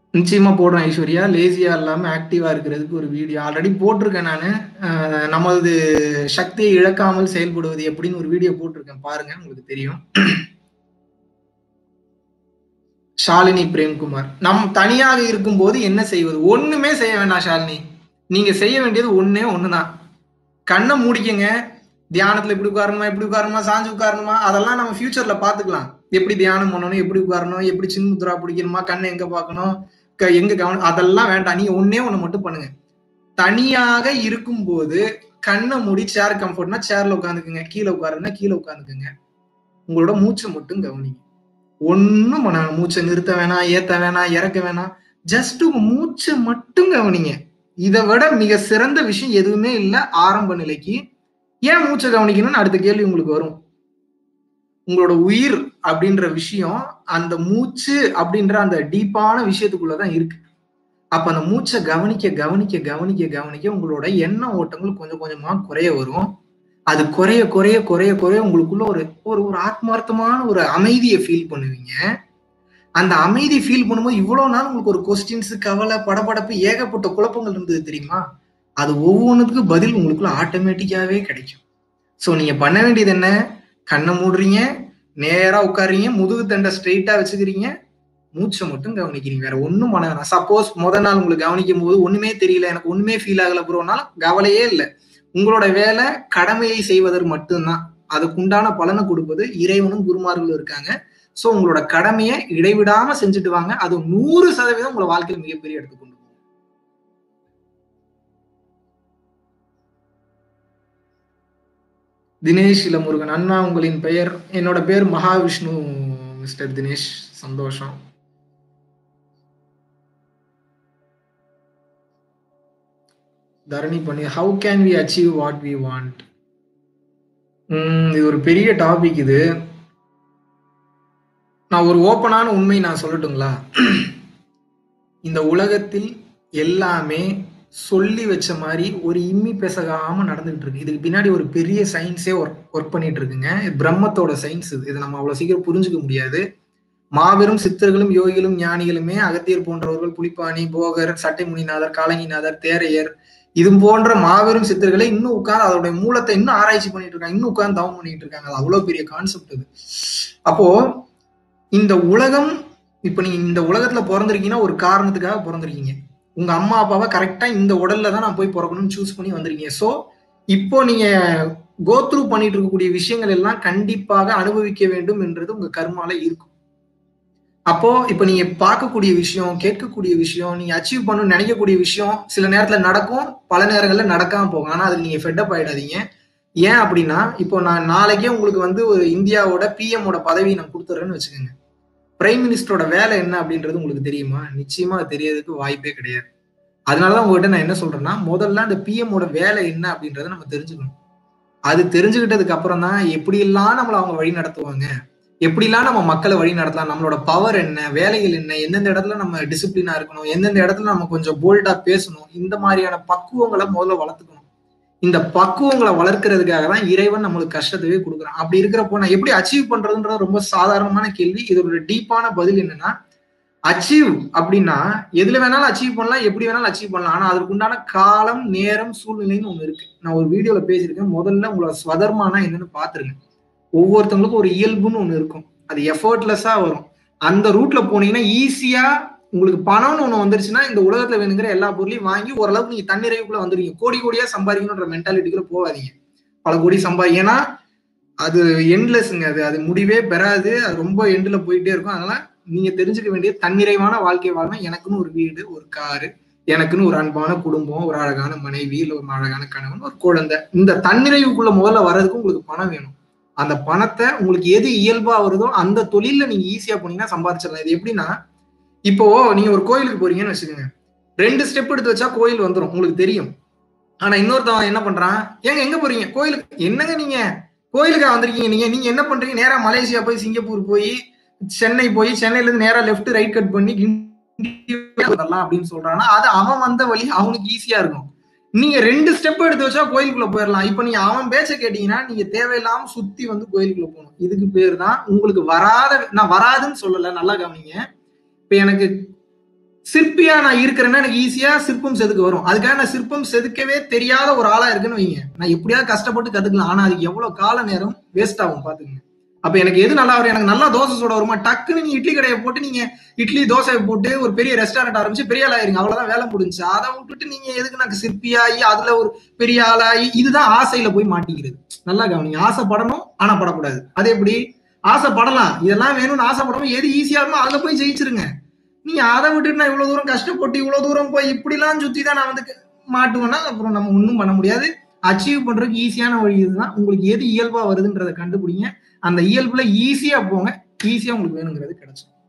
நிச்சயமா போடுறேன் ஐஸ்வர்யா லேசியா இல்லாம ஆக்டிவா இருக்கிறதுக்கு ஒரு வீடியோ ஆல்ரெடி போட்டிருக்கேன் நானு அஹ், நமது சக்தியை இழக்காமல் செயல்படுவது எப்படின்னு ஒரு வீடியோ போட்டிருக்கேன் பாருங்க உங்களுக்கு தெரியும் ஷாலினி பிரேம்குமார் நம் தனியாக இருக்கும்போது என்ன செய்வது ஒண்ணுமே செய்ய வேண்டாம் ஷாலினி நீங்க செய்ய வேண்டியது ஒண்ணே ஒண்ணுதான் கண்ணை மூடிக்கங்க தியானத்துல இப்படி உட்காரணுமா எப்படி உட்காரணுமா சாஞ்சு உட்காரணுமா அதெல்லாம் நம்ம ஃபியூச்சர்ல பாத்துக்கலாம் எப்படி தியானம் பண்ணணும் எப்படி உட்காரணும் எப்படி சின்முத்ரா பிடிக்கணுமா கண்ணை எங்க பார்க்கணும் க- எங்க கவனம் அதெல்லாம் வேண்டாம் நீங்க ஒண்ணே ஒண்ணு மட்டும் பண்ணுங்க தனியாக இருக்கும்போது கண்ணை மூடி சேர் கம்ஃபர்ட்னா சேர்ல உட்காந்துக்குங்க கீழே உட்காருன்னா கீழே உட்காந்துக்குங்க உங்களோட மூச்சை மட்டும் கவனிங்க ஒண்ணும் பண்ண வேணாம். மூச்சை நிறுத்த வேணாம் ஏத்த வேணாம் இறக்க வேணாம் ஜஸ்ட் உங்க மூச்சை மட்டும் கவனிங்க இதை விட மிக சிறந்த விஷயம் எதுவுமே இல்லை ஆரம்ப நிலைக்கு ஏன் மூச்சை கவனிக்கணும்னு அடுத்த கேள்வி உங்களுக்கு வரும் உங்களோட உயிர் அப்படின்ற விஷயம் அந்த மூச்சு அப்படின்ற அந்த டீப்பான விஷயத்துக்குள்ளதான் இருக்கு அப்ப அந்த மூச்சை கவனிக்க கவனிக்க கவனிக்க கவனிக்க உங்களோட எண்ண ஓட்டங்கள் கொஞ்சம் கொஞ்சமா குறைய வரும் அது குறைய குறைய குறைய குறைய உங்களுக்குள்ள ஒரு ஒரு ஒரு ஆத்மார்த்தமான ஒரு அமைதியை ஃபீல் பண்ணுவீங்க அந்த அமைதி ஃபீல் பண்ணும்போது இவ்வளவு நாள் உங்களுக்கு ஒரு கொஸ்டின்ஸ் கவலை படபடப்பு ஏகப்பட்ட குழப்பங்கள் இருந்தது தெரியுமா அது ஒவ்வொன்றுத்துக்கும் பதில் உங்களுக்குள்ள ஆட்டோமேட்டிக்காவே கிடைக்கும் ஸோ நீங்க பண்ண வேண்டியது என்ன கண்ணை மூடுறீங்க நேரா உட்காருறீங்க முதுகு தண்டை ஸ்ட்ரெயிட்டா வச்சுக்கிறீங்க மூச்சை மட்டும் கவனிக்கிறீங்க வேற ஒண்ணும் பண்ண வேணாம் சப்போஸ் முத நாள் உங்களுக்கு கவனிக்கும் போது ஒண்ணுமே தெரியல எனக்கு ஒண்ணுமே ஃபீல் ஆகல ப்ரோனாலும் கவலையே இல்லை உங்களோட வேலை கடமையை செய்வதற்கு மட்டும்தான் அதுக்குண்டான பலனை கொடுப்பது இறைவனும் குருமார்களும் இருக்காங்க சோ உங்களோட கடமையை இடைவிடாம செஞ்சுட்டு வாங்க அது நூறு சதவீதம் உங்களோட வாழ்க்கையில் மிகப்பெரிய இடத்துக்கு கொண்டு போகும் தினேஷ் இளமுருகன் அண்ணா உங்களின் பெயர் என்னோட பேர் மகாவிஷ்ணு மிஸ்டர் தினேஷ் சந்தோஷம் தரணி பண்ணி how can we achieve what we want இது ஒரு பெரிய டாபிக் இது நான் ஒரு ஓப்பனான உண்மை நான் சொல்லட்டுங்களா இந்த உலகத்தில் எல்லாமே சொல்லி வச்ச மாதிரி ஒரு இம்மி பெசகாம நடந்துகிட்டு இருக்கு இதுக்கு பின்னாடி ஒரு பெரிய சயின்ஸே ஒர்க் ஒர்க் பண்ணிட்டு இருக்குங்க இது பிரம்மத்தோட சயின்ஸ் இது இதை நம்ம அவ்வளவு சீக்கிரம் புரிஞ்சுக்க முடியாது மாபெரும் சித்தர்களும் யோகிகளும் ஞானிகளுமே அகத்தியர் போன்றவர்கள் புலிப்பாணி போகர் சட்டைமுனிநாதர் காலங்கிநாதர் தேரையர் இது போன்ற மாபெரும் சித்தர்களை இன்னும் உட்கார்ந்து அதோட மூலத்தை இன்னும் ஆராய்ச்சி பண்ணிட்டு இருக்காங்க இன்னும் உட்கார்ந்து தவம் பண்ணிட்டு இருக்காங்க அது அவ்வளவு பெரிய கான்செப்ட் இது அப்போ இந்த உலகம் இப்ப நீங்க இந்த உலகத்துல பிறந்திருக்கீங்கன்னா ஒரு காரணத்துக்காக பிறந்திருக்கீங்க உங்க அம்மா அப்பாவை கரெக்டா இந்த உடல்ல தான் நான் போய் பிறக்கணும்னு சூஸ் பண்ணி வந்திருக்கீங்க சோ இப்போ நீங்க கோ த்ரூ பண்ணிட்டு இருக்கக்கூடிய விஷயங்கள் எல்லாம் கண்டிப்பாக அனுபவிக்க வேண்டும் என்றது உங்க கர்மால இருக்கும் அப்போ இப்ப நீங்க பார்க்கக்கூடிய விஷயம் கேட்கக்கூடிய விஷயம் நீங்க அச்சீவ் பண்ணணும்னு நினைக்கக்கூடிய விஷயம் சில நேரத்துல நடக்கும் பல நேரங்கள்ல நடக்காம போகும் ஆனா அதுக்கு நீங்க ஃபெட்டப் ஆயிடாதீங்க ஏன் அப்படின்னா இப்போ நான் நாளைக்கே உங்களுக்கு வந்து ஒரு இந்தியாவோட பிஎம் ஓட பதவி நான் கொடுத்துட்றேன்னு வச்சுக்கோங்க பிரைம் மினிஸ்டரோட வேலை என்ன அப்படின்றது உங்களுக்கு தெரியுமா நிச்சயமா அது தெரியறதுக்கு வாய்ப்பே கிடையாது அதனாலதான் உங்ககிட்ட நான் என்ன சொல்றேன்னா முதல்ல அந்த பிஎம் ஓட வேலை என்ன அப்படின்றத நம்ம தெரிஞ்சுக்கணும் அது தெரிஞ்சுக்கிட்டதுக்கு அப்புறம் தான் எப்படியெல்லாம் நம்மளை அவங்க வழி நடத்துவாங்க எப்படிலாம் நம்ம மக்களை வழி நடத்தலாம் நம்மளோட பவர் என்ன வேலைகள் என்ன எந்தெந்த இடத்துல நம்ம டிசிப்ளினா இருக்கணும் எந்தெந்த இடத்துல நம்ம கொஞ்சம் போல்டா பேசணும் இந்த மாதிரியான பக்குவங்களை முதல்ல வளர்த்துக்கணும் இந்த பக்குவங்களை வளர்க்கறதுக்காக தான் இறைவன் நம்மளுக்கு கஷ்டத்தையே கொடுக்குறான் அப்படி இருக்கிறப்போ நான் எப்படி அச்சீவ் பண்றதுன்றது ரொம்ப சாதாரணமான கேள்வி இதோட டீப்பான பதில் என்னன்னா அச்சீவ் அப்படின்னா எதுல வேணாலும் அச்சீவ் பண்ணலாம் எப்படி வேணாலும் அச்சீவ் பண்ணலாம் ஆனா அதுக்கு உண்டான காலம் நேரம் சூழ்நிலைன்னு ஒண்ணு இருக்கு நான் ஒரு வீடியோல பேசியிருக்கேன் முதல்ல உங்களோட ஸ்வதர்மானா என்னன்னு பாத்துருங்க ஒவ்வொருத்தவங்களுக்கும் ஒரு இயல்புன்னு ஒண்ணு இருக்கும் அது எஃபர்ட்லெஸ்ஸா வரும் அந்த ரூட்ல போனீங்கன்னா ஈஸியா உங்களுக்கு பணம்னு ஒண்ணு வந்துருச்சுன்னா இந்த உலகத்துல வேணுங்கிற எல்லா பொருளையும் வாங்கி ஓரளவுக்கு நீங்க தன்னிறைவுக்குள்ள வந்துருவீங்க கோடி கோடியா சம்பாதிக்கணுன்ற மென்டாலிட்டிக்குள்ள போகாதீங்க பல கோடி சம்பாதி ஏன்னா அது எண்ட்லெஸ்ங்க அது அது முடிவே பெறாது அது ரொம்ப எண்ட்ல போயிட்டே இருக்கும் அதனால நீங்க தெரிஞ்சுக்க வேண்டிய தன்னிறைவான வாழ்க்கை வாழணும் எனக்குன்னு ஒரு வீடு ஒரு காரு எனக்குன்னு ஒரு அன்பான குடும்பம் ஒரு அழகான மனைவி இல்லை ஒரு அழகான கணவன் ஒரு குழந்தை இந்த தன்னிறைவுக்குள்ள முதல்ல வர்றதுக்கு உங்களுக்கு பணம் வேணும் அந்த பணத்தை உங்களுக்கு எது இயல்பா வருதோ அந்த தொழில நீங்க ஈஸியா போனீங்கன்னா சம்பாதிச்சிடலாம் இது எப்படின்னா இப்போ நீங்க ஒரு கோயிலுக்கு போறீங்கன்னு வச்சுக்கோங்க ரெண்டு ஸ்டெப் எடுத்து வச்சா கோயில் வந்துடும் உங்களுக்கு தெரியும் ஆனா இன்னொருத்தவன் என்ன பண்றான் ஏங்க எங்க போறீங்க கோயிலுக்கு என்னங்க நீங்க கோயிலுக்கா வந்திருக்கீங்க நீங்க நீங்க என்ன பண்றீங்க நேரா மலேசியா போய் சிங்கப்பூர் போய் சென்னை போய் சென்னையில இருந்து நேரா லெஃப்ட் ரைட் கட் பண்ணி வரலாம் அப்படின்னு சொல்றான்னா அது அவன் வந்த வழி அவனுக்கு ஈஸியா இருக்கும் நீங்க ரெண்டு ஸ்டெப் எடுத்து வச்சா கோயிலுக்குள்ள போயிடலாம் இப்ப நீங்க அவன் பேச்ச கேட்டீங்கன்னா நீங்க தேவையில்லாம சுத்தி வந்து கோயிலுக்குள்ள போகணும் இதுக்கு பேர் தான் உங்களுக்கு வராத நான் வராதுன்னு சொல்லல நல்லா கவனிங்க இப்ப எனக்கு சிற்பியா நான் இருக்கிறேன்னா எனக்கு ஈஸியா சிற்பம் செதுக்க வரும் அதுக்காக நான் சிற்பம் செதுக்கவே தெரியாத ஒரு ஆளா இருக்குன்னு வைங்க நான் எப்படியாவது கஷ்டப்பட்டு கத்துக்கலாம் ஆனா அதுக்கு எவ்வளவு கால நேரம் வேஸ்ட் ஆகும் பாத்துக்கங்க அப்ப எனக்கு எது நல்லா வரும் எனக்கு நல்லா தோசை சுட வருமா டக்குன்னு நீங்க இட்லி கடையை போட்டு நீங்க இட்லி தோசையை போட்டு ஒரு பெரிய ரெஸ்டாரண்ட் ஆரம்பிச்சு பெரிய ஆளாயிருங்க அவ்வளவுதான் வேலை முடிஞ்சு அதை விட்டுட்டு நீங்க எதுக்கு எனக்கு சிற்பியாகி அதுல ஒரு பெரிய ஆளாகி இதுதான் ஆசையில போய் மாட்டிக்கிறது நல்லா கவனிங்க ஆசைப்படணும் ஆனா படக்கூடாது அது எப்படி ஆசைப்படலாம் இதெல்லாம் வேணும்னு ஆசைப்படணும் எது ஈஸியா இருக்குமோ அதுல போய் ஜெயிச்சிருங்க நீங்க அதை விட்டுட்டு நான் இவ்வளவு தூரம் கஷ்டப்பட்டு இவ்வளவு தூரம் போய் இப்படிலாம் சுத்தி தான் நான் வந்து மாட்டுவேன்னா அப்புறம் நம்ம ஒன்றும் பண்ண முடியாது அச்சீவ் பண்றதுக்கு ஈஸியான வழி இதுதான் உங்களுக்கு எது இயல்பா வருதுன்றதை கண்டுபிடிங்க அந்த இயல்புல ஈஸியா போங்க ஈஸியா உங்களுக்கு வேணுங்கிறது கிடைச்சிடும்